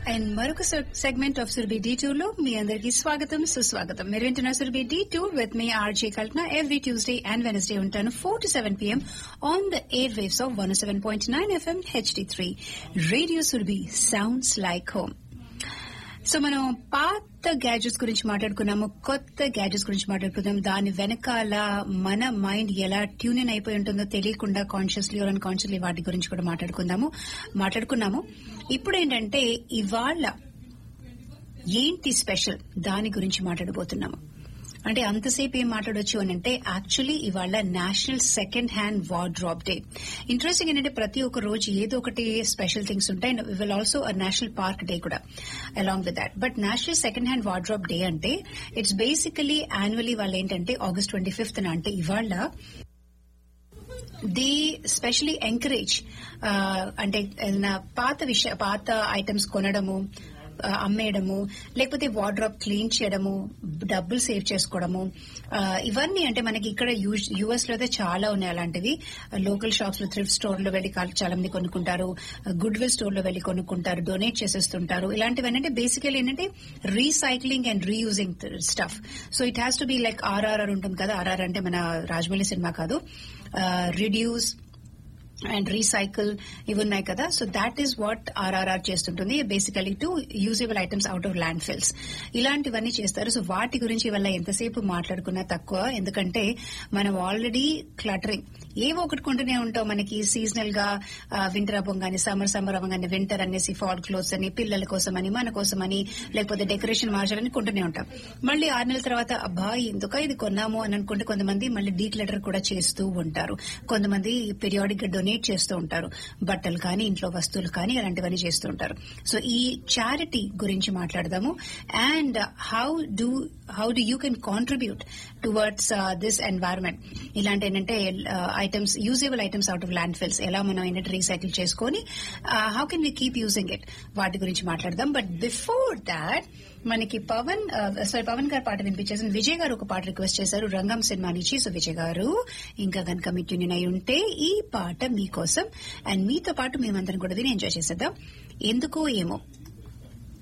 and మరొక segment of Surabhi D two లో మీ అందరికీ స్వాగతం సుస్వాగతం మీరు వింటున్న సురభి డి టూ విత్ మీ R J Kalpana every Tuesday and Wednesday ఉంటాను four to seven P M on the air waves of one seven point nine F M H D three radio Surabhi sounds like home so మనం పాత గ్యాజెట్స్ గురించి మాట్లాడుకున్నాము కొత్త గ్యాజెట్స్ గురించి మాట్లాడుకున్నాం దాని వెనకాల మన మైండ్ ఎలా ట్యూన్ ఇన్ అయిపోయి ఉంటుందో తెలియకుండా కాన్షియస్లీ ఆర్ అన్కాన్షియస్లీ వాటి గురించి కూడా మాట్లాడుకుందాము మాట్లాడుకున్నాము ఇప్పుడు ఏంటంటే ఇవాళ ఏంటి స్పెషల్ దాని గురించి మాట్లాడబోతున్నాము అంటే అంతసేపు ఏం మాట్లాడొచ్చు అని అంటే యాక్చువల్లీ ఇవాళ national second hand wardrobe day interesting ఏంటంటే ప్రతి ఒక్క రోజు ఏదో ఒకటి స్పెషల్ థింగ్స్ ఉంటాయి will also national park day కూడా along with that but national second hand wardrobe day అంటే ఇట్స్ బేసికలీ యాన్యువలీ వాళ్ళు ఏంటంటే ఆగస్ట్ ట్వంటీ ఫిఫ్త్ అంటే ఇవాళ దే స్పెషలీ ఎంకరేజ్ అంటే ఏదైనా పాత విషయ పాత ఐటమ్స్ కొనడము అమ్మేయడము లేకపోతే వార్డ్రాప్ క్లీన్ చేయడము డబ్బులు సేవ్ చేసుకోవడము ఇవన్నీ అంటే మనకి ఇక్కడ యుఎస్ లో అయితే చాలా ఉన్నాయి అలాంటివి లోకల్ షాప్స్ లో థ్రిఫ్ట్ స్టోర్ లో వెళ్ళి చాలా మంది కొనుక్కుంటారు గుడ్ విల్ స్టోర్ లో వెళ్ళి కొనుక్కుంటారు డొనేట్ చేసేస్తుంటారు ఇలాంటివి ఏంటంటే బేసికలీ ఏంటంటే recycling and reusing stuff so it has to be like R R R ఉంటుంది కదా ఆర్ఆర్ అంటే మన రాజమౌళి సినిమా కాదు రిడ్యూస్ అండ్ రీసైకిల్ ఇవి ఉన్నాయి కదా so that is what R R R చేస్తుంటుంది basically to usable items out of landfills ఇలాంటివన్నీ చేస్తారు సో వాటి గురించి వల్ల ఎంతసేపు మాట్లాడుకున్నా తక్కువ ఎందుకంటే మనం ఆల్రెడీ క్లటరింగ్ ఏవో ఒకటి కొంటూనే ఉంటాం మనకి సీజనల్ గా వింటర్ అవ్వగానే సమ్మర్ సమ్మర్ అవ్వగానే వింటర్ అనేసి ఫాల్ క్లోత్స్ అని పిల్లల కోసం అని మన కోసం అని లేకపోతే డెకరేషన్ మార్చాలని కొంటూనే ఉంటాం మళ్ళీ ఆరు నెలల తర్వాత అబ్బా ఎందుక ఇది కొన్నాము అని అనుకుంటే కొంతమంది మళ్ళీ డీక్లటర్ కూడా చేస్తూ ఉంటారు కొంతమంది పీరియాడిక్ గా డొనేట్ చేస్తూ ఉంటారు బట్టలు కానీ ఇంట్లో వస్తువులు కానీ అలాంటివన్నీ చేస్తూ ఉంటారు సో ఈ చారిటీ గురించి మాట్లాడదాము and how do how do you can contribute towards this environment ఇలాంటి ఏంటంటే items usable items out of landfills ఎలా మనం ఏంటంటే రీసైకిల్ చేసుకొని how can we keep using it వాటి గురించి మాట్లాడదాం బట్ బిఫోర్ దాట్ మనకి పవన్ సారీ పవన్ గారు పాట వినిపించేసి విజయ్ గారు ఒక పాట రిక్వెస్ట్ చేశారు రంగం సినిమా నుంచి సో విజయ్ గారు ఇంకా కనుక మీ ట్యూన్ అయి ఉంటే ఈ పాట మీకోసం అండ్ మీతో పాటు మేమందరం కూడా విని ఎంజాయ్ చేసేద్దాం ఎందుకో ఏమో